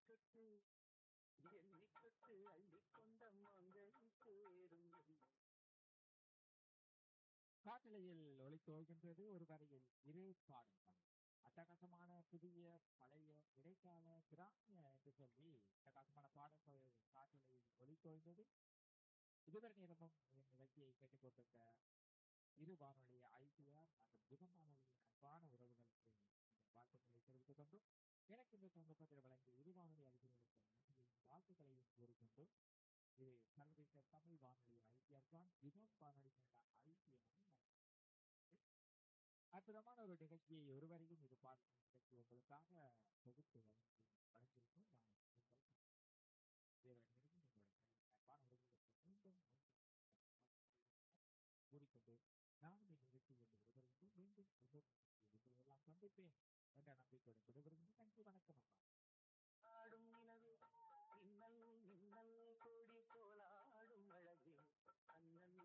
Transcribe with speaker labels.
Speaker 1: தொட்டு என்னை தொட்டு அள்ளிக்கொண்ட மங்கை சேரும்
Speaker 2: காட்டலையில் ஒளித்தோகின்றது ஒரு வரையில் இரு பாடல்கள் அட்டகாசமான புதிய பழைய இடைக்கால கிராமிய என்று சொல்லி அட்டகாசமான பாடல்கள் காட்டலையில் ஒளித்தோய்ந்தது இதுவரை நேரமும் என் நிகழ்ச்சியை கேட்டுக்கொண்டிருந்த இரு வானொலி ஐபிஆர் மற்றும் புதன் வானொலி அன்பான உறவுகளுக்கு இந்த வாழ்த்துக்களை தெரிவித்துக் கொண்டும் எனக்கு இந்த சந்தர்ப்பத்தில் வழங்கிய இரு வானொலி அறிஞர்களுக்கு நன்றியையும் வாழ்த்துக்களையும் கூறிக்கொண்டு இது சர்வதேச தமிழ் வானொலி ஐபிஆர் தான் யுகம் வானொலி கொண்ட ஐபிஆர் அற்புதமான ஒரு நிகழ்ச்சியை ஒருவரையும் இது பார்க்கும் நிகழ்ச்சி உங்களுக்காக தொகுத்து வழங்கி வழங்கியிருக்கும் நான் உங்கள் தேவனிடம் உங்களுடைய அன்பான உறவுகளுக்கு மீண்டும் கூறிக்கொண்டு நானும் இந்த நிகழ்ச்சியில் விடுபடுகின்றேன் மீண்டும் இன்னொரு நிகழ்ச்சியில் உங்களை எல்லாம் சந்திப்பேன் என்ற நம்பிக்கையுடன் விடுபடுகின்றேன்